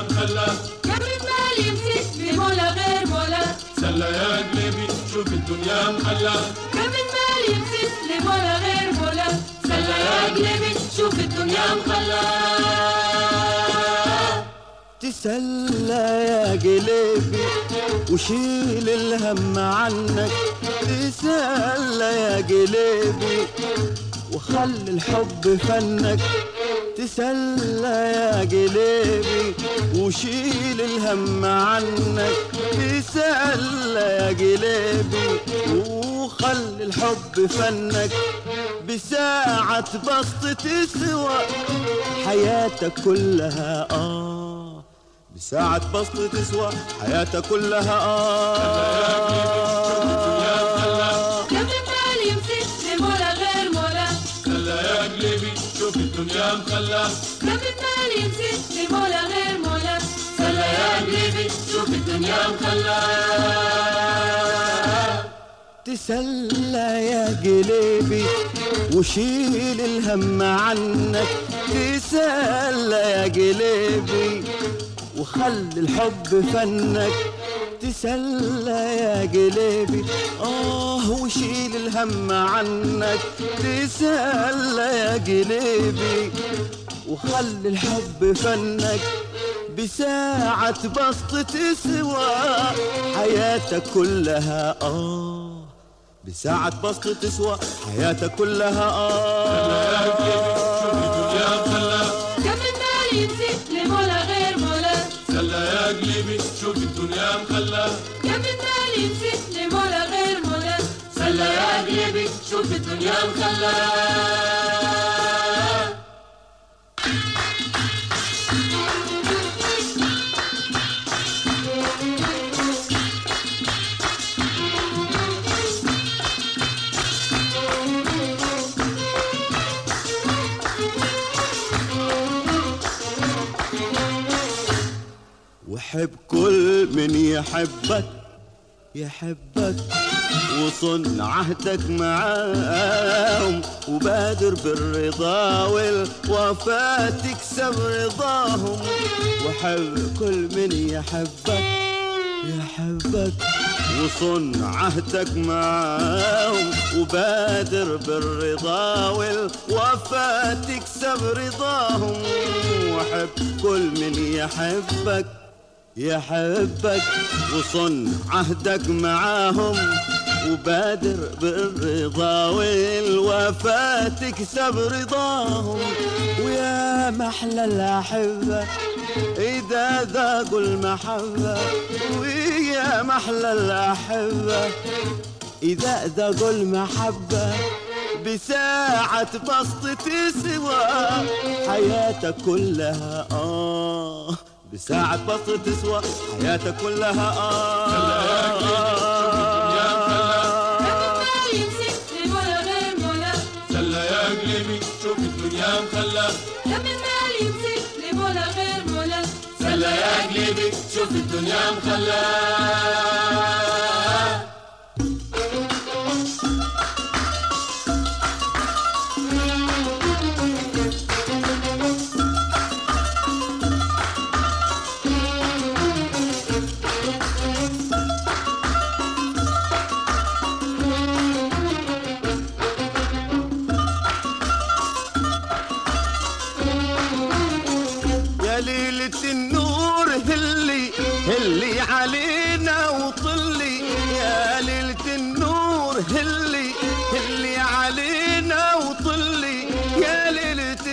مخلى كم المال يمسك لمولا غير مولا سلى يا قلبي شوف الدنيا مخلى كم المال يمسك لمولا غير مولا سلى يا قلبي شوف الدنيا مخلى تسلى يا قلبي وشيل الهم عنك تسلى يا قلبي وخلي الحب فنك تسلى يا قلبي وشيل الهم عنك تسلى يا قلبي وخلي الحب فنك بساعة بسط تسوى حياتك كلها آه بساعة بسط تسوى حياتك كلها آه كم المال يمسك لمولا غير مولا سلى يا قلبي شوف الدنيا مخلى كم المال يمسك لمولا غير مولا سلى يا قلبي شوف الدنيا مخلى تسلى يا قلبي وشيل الهم عنك تسلى يا قلبي وخلي الحب فنك تسلى يا قلبي آه وشيل الهم عنك تسلى يا قلبي وخلي الحب فنك بساعة بسط تسوى حياتك كلها آه بساعة بسط تسوى حياتك كلها آه الدنيا مخلى كم المال يمسك لمولا غير مولا سلى يا قلبي شوف الدنيا مخلى كم المال يمسك لمولا غير مولا سلى يا قلبي شوف الدنيا مخلى وحب كل من يحبك يحبك وصن عهدك معاهم وبادر بالرضا والوفاة تكسب رضاهم وحب كل من يحبك يحبك وصن عهدك معاهم وبادر بالرضا والوفاة تكسب رضاهم وحب كل من يحبك يحبك وصن عهدك معاهم وبادر بالرضا والوفاة تكسب رضاهم ويا محلى الأحبة إذا ذاقوا المحبة ويا محلى الأحبة إذا ذاقوا المحبة بساعة بسط تسوى حياتك كلها آه بساعة بسط تسوى حياتك كلها آه المال يمسك لمولا غير مولا سلى يا قلبي شوف الدنيا مخلى كم المال يمسك لمولا غير مولا سلى يا قلبي شوف الدنيا مخلى يا ليلة النور هلي هلي علينا وطلي يا ليلة النور هلي هلي علينا وطلي يا ليلة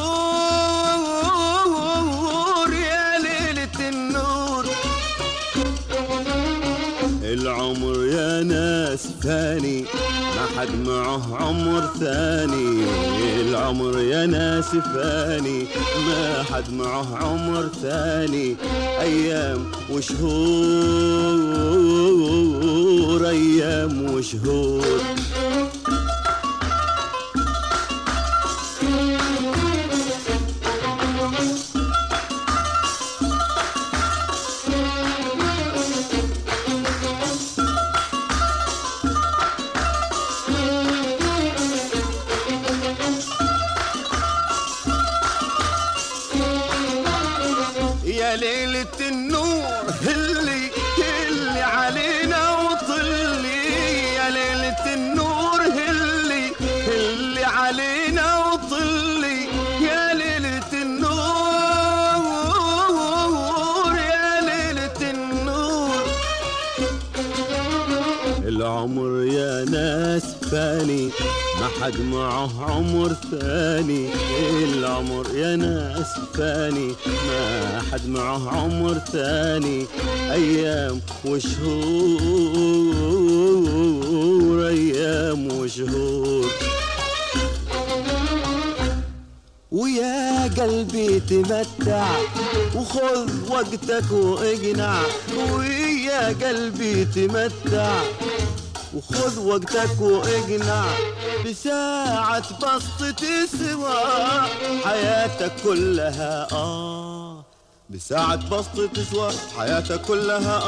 النور يا ليلة النور العمر يا ناس فاني ما حد معه عمر ثاني العمر يا ناس فاني ما حد معه عمر ثاني ايام وشهور ايام وشهور يا ليل ناس فاني ما حد معه عمر ثاني العمر يا ناس فاني ما حد معه عمر ثاني ايام وشهور ايام وشهور ويا قلبي تمتع وخذ وقتك واقنع ويا قلبي تمتع وخذ وقتك واقنع بساعة بسط تسوى حياتك كلها آه بساعة بسط تسوى حياتك كلها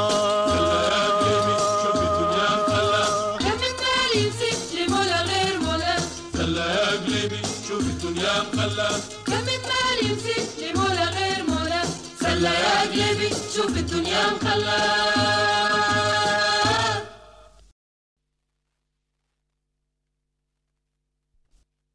آه كم المال يمسك لمولا غير مولا سلى يا قلبي شوف الدنيا مخلى كم المال يمسك لمولا غير مولا سلى يا قلبي شوف الدنيا مخلى